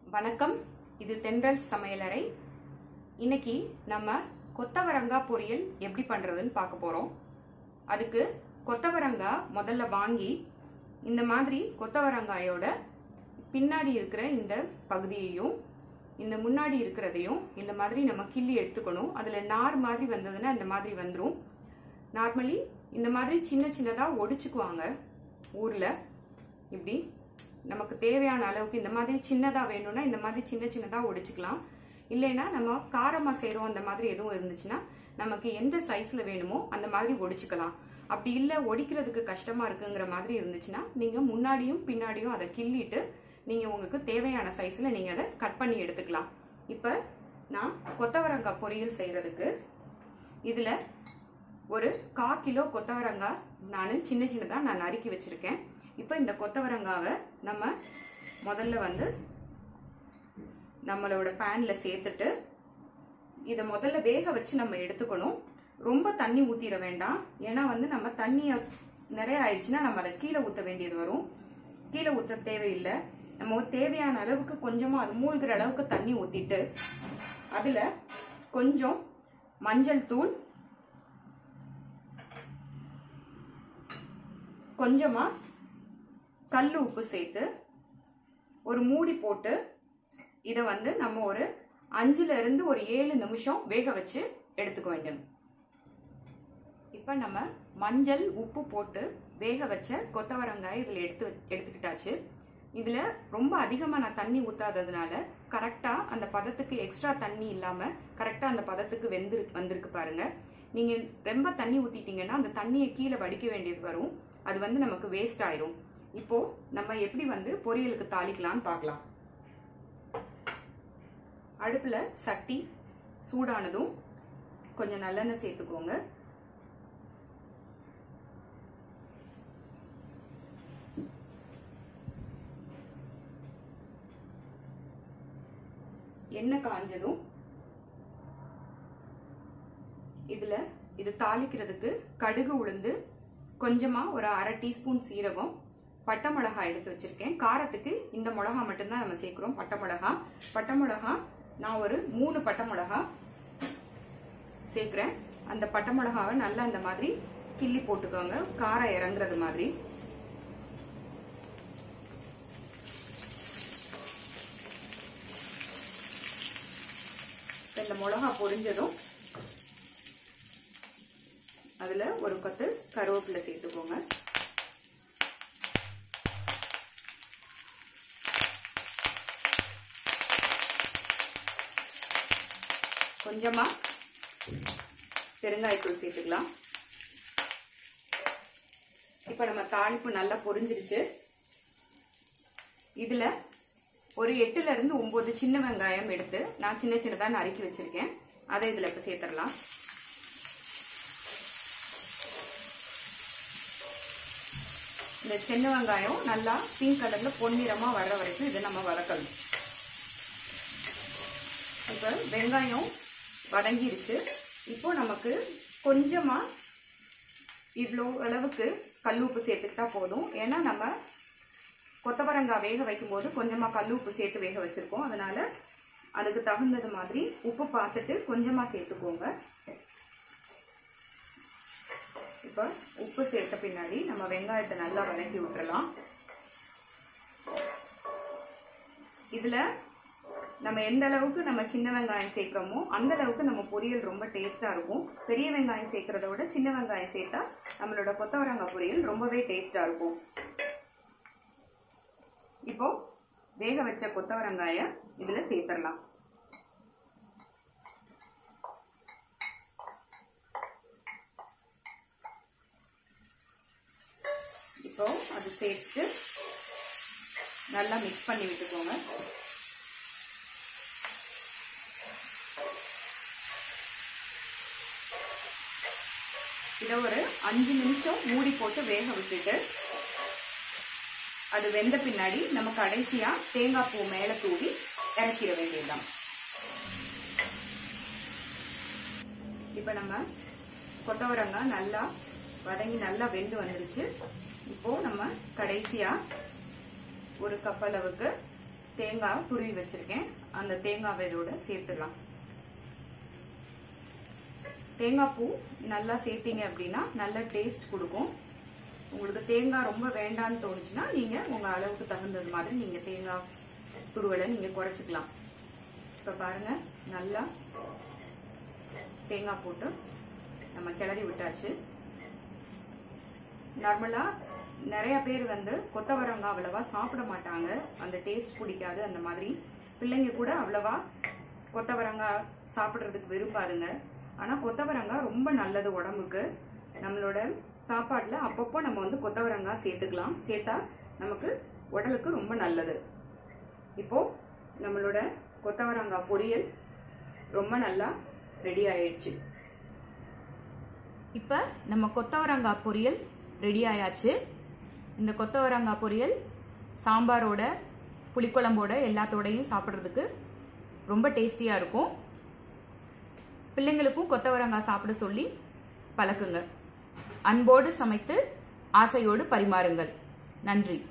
வணக்கம் இது தென்றல் சமையலறை இன்னைக்கு நம்ம கொத்தவரங்காய் பொரியல் எப்படி பண்ணுறதுன்னு பார்க்க போகிறோம் அதுக்கு கொத்தவரங்காய் முதல்ல வாங்கி இந்த மாதிரி கொத்தவரங்காயோட பின்னாடி இருக்கிற இந்த பகுதியையும் இந்த முன்னாடி இருக்கிறதையும் இந்த மாதிரி நம்ம கிள்ளி எடுத்துக்கணும் அதில் நார் மாதிரி வந்ததுன்னா இந்த மாதிரி வந்துடும் நார்மலி இந்த மாதிரி சின்ன சின்னதாக ஒடிச்சுக்குவாங்க ஊரில் இப்படி நமக்கு தேவையான அளவுக்கு இந்த மாதிரி சின்னதாக வேணும்னா இந்த மாதிரி சின்ன சின்னதாக ஒடிச்சுக்கலாம் இல்லைன்னா நம்ம காரமாக செய்கிறோம் அந்த மாதிரி எதுவும் இருந்துச்சுன்னா நமக்கு எந்த சைஸில் வேணுமோ அந்த மாதிரி ஒடிச்சுக்கலாம் அப்படி இல்லை ஒடிக்கிறதுக்கு கஷ்டமாக இருக்குங்கிற மாதிரி இருந்துச்சுன்னா நீங்கள் முன்னாடியும் பின்னாடியும் அதை கிள்ளிட்டு நீங்கள் உங்களுக்கு தேவையான சைஸில் நீங்கள் அதை கட் பண்ணி எடுத்துக்கலாம் இப்போ நான் கொத்தவரங்காய் பொரியல் செய்கிறதுக்கு இதில் ஒரு கா கிலோ கொத்தவரங்காய் நான் சின்ன சின்னதாக நான் நறுக்கி வச்சுருக்கேன் இப்போ இந்த கொத்தவரங்காவை நம்ம முதல்ல வந்து நம்மளோட பேனில் சேர்த்துட்டு இதை முதல்ல வேக வச்சு நம்ம எடுத்துக்கணும் ரொம்ப தண்ணி ஊற்றிட வேண்டாம் ஏன்னா வந்து நம்ம தண்ணியை நிறைய ஆயிடுச்சுன்னா நம்ம அதை கீழே ஊற்ற வேண்டியது வரும் கீழே ஊற்ற தேவையில்லை நம்ம தேவையான அளவுக்கு கொஞ்சமாக அது மூழ்கிற அளவுக்கு தண்ணி ஊற்றிட்டு அதில் கொஞ்சம் மஞ்சள் தூள் கொஞ்சமாக கல் உப்பு சேர்த்து ஒரு மூடி போட்டு இதை வந்து நம்ம ஒரு அஞ்சுல இருந்து ஒரு ஏழு நிமிஷம் வேக வச்சு எடுத்துக்க வேண்டும் இப்போ நம்ம மஞ்சள் உப்பு போட்டு வேக வச்ச கொத்தவரங்காய் இதில் எடுத்து எடுத்துக்கிட்டாச்சு இதில் ரொம்ப அதிகமாக நான் தண்ணி ஊற்றாததுனால கரெக்டாக அந்த பதத்துக்கு எக்ஸ்ட்ரா தண்ணி இல்லாமல் கரெக்டாக அந்த பதத்துக்கு வெந்து வந்திருக்கு பாருங்க நீங்கள் ரொம்ப தண்ணி ஊற்றிட்டீங்கன்னா அந்த தண்ணியை கீழே வடிக்க வேண்டியது வரும் அது வந்து நமக்கு வேஸ்ட் ஆயிரும் இப்போ நம்ம எப்படி வந்து பொரியலுக்கு தாளிக்கலாம்னு பார்க்கலாம் அடுப்பில் சட்டி சூடானதும் கொஞ்சம் நல்லெண்ணெய் சேர்த்துக்கோங்க எண்ணெய் காஞ்சதும் இதுல இது தாளிக்கிறதுக்கு கடுகு உளுந்து கொஞ்சமா ஒரு அரை டீஸ்பூன் சீரகம் பட்டை மிளகா எடுத்து வச்சிருக்கேன் காரத்துக்கு இந்த மிளகா மட்டும்தான் நம்ம சேர்க்கிறோம் பட்டை மிளகா பட்டை மிளகா நான் ஒரு மூணு பட்டை மிளகா சேர்க்கிறேன் அந்த பட்டை மிளகாவை நல்லா இந்த மாதிரி கிள்ளி போட்டுக்கோங்க காரம் இறங்குறது மாதிரி இந்த மிளகா பொரிஞ்சதும் அதில் ஒரு கொத்து கருவேப்பிலை சேர்த்துக்கோங்க கொஞ்சமாக பெருங்காயத்தூள் சேர்த்துக்கலாம் இப்போ நம்ம தாளிப்பு நல்லா பொரிஞ்சிருச்சு இதில் ஒரு எட்டுல இருந்து ஒன்பது சின்ன வெங்காயம் எடுத்து நான் சின்ன சின்னதாக நறுக்கி வச்சிருக்கேன் அதை இதில் இப்போ சேர்த்துடலாம் இந்த சின்ன வெங்காயம் நல்லா பிங்க் கலர்ல பொன்னிறமாக வர்ற வரைக்கும் இதை நம்ம வதக்கணும் இப்போ வெங்காயம் வதங்கிருச்சு இப்போ நமக்கு கொஞ்சமாக இவ்வளோ அளவுக்கு கல் உப்பு சேர்த்துக்கிட்டா போதும் ஏன்னா நம்ம கொத்தவரங்காய் வேக வைக்கும்போது கொஞ்சமாக கல் உப்பு சேர்த்து வேக வச்சுருக்கோம் அதனால் அதுக்கு தகுந்தது மாதிரி உப்பு பார்த்துட்டு கொஞ்சமாக சேர்த்துக்கோங்க இப்போ உப்பு சேர்த்த பின்னாடி நம்ம வெங்காயத்தை நல்லா வதக்கி விட்டுறலாம் இதில் நம்ம எந்த அளவுக்கு நம்ம சின்ன வெங்காயம் சேர்க்குறோமோ அந்த அளவுக்கு நம்ம பொரியல் ரொம்ப டேஸ்ட்டாக இருக்கும் பெரிய வெங்காயம் சேர்க்குறத விட சின்ன வெங்காயம் சேர்த்தா நம்மளோட கொத்தவரங்காய் பொரியல் ரொம்பவே டேஸ்ட்டாக இருக்கும் இப்போ வேக வச்ச கொத்தவரங்காய இதில் சேர்த்துடலாம் இப்போ அது சேர்த்து நல்லா மிக்ஸ் பண்ணி விட்டுக்கோங்க இதை ஒரு அஞ்சு நிமிஷம் மூடி போட்டு வேக விட்டுட்டு அது வெந்த பின்னாடி நம்ம கடைசியா தேங்காய் பூ மேல தூவி இறக்கிட வேண்டியதுதான் இப்ப நம்ம கொத்தவரங்காய் நல்லா வதங்கி நல்லா வெந்து வந்துருச்சு இப்போ நம்ம கடைசியா ஒரு கப் அளவுக்கு தேங்காய் துருவி வச்சிருக்கேன் அந்த தேங்காவை இதோட சேர்த்துக்கலாம் தேங்காய் பூ நல்லா சேர்த்தீங்க அப்படின்னா நல்ல டேஸ்ட் கொடுக்கும் உங்களுக்கு தேங்காய் ரொம்ப வேண்டான்னு தோணுச்சுன்னா நீங்க உங்க அளவுக்கு தகுந்தது மாதிரி நீங்க தேங்காய் துருவலை நீங்க குறைச்சிக்கலாம் இப்ப பாருங்க நல்லா தேங்காய் போட்டு நம்ம கிளறி விட்டாச்சு நார்மலா நிறைய பேர் வந்து கொத்தவரங்காய் அவ்வளவா சாப்பிட மாட்டாங்க அந்த டேஸ்ட் பிடிக்காது அந்த மாதிரி பிள்ளைங்க கூட அவ்வளவா கொத்தவரங்காய் சாப்பிட்றதுக்கு விரும்பாதுங்க ஆனா கொத்தவரங்காய் ரொம்ப நல்லது உடம்புக்கு நம்மளோட சாப்பாடுல அப்பப்போ நம்ம வந்து கொத்தவரங்காய் சேர்த்துக்கலாம் சேர்த்தா நமக்கு உடலுக்கு ரொம்ப நல்லது இப்போ நம்மளோட கொத்தவரங்காய் பொரியல் ரொம்ப நல்லா ரெடி ஆயிடுச்சு இப்போ நம்ம கொத்தவரங்காய் பொரியல் ரெடி ஆயாச்சு இந்த கொத்தவரங்காய் பொரியல் சாம்பாரோட புளிக்குழம்போட எல்லாத்தோடையும் சாப்பிட்றதுக்கு ரொம்ப டேஸ்டியாக இருக்கும் பிள்ளைங்களுக்கும் கொத்தவரங்காய் சாப்பிட சொல்லி பழக்குங்க அன்போடு சமைத்து ஆசையோடு பரிமாறுங்கள் நன்றி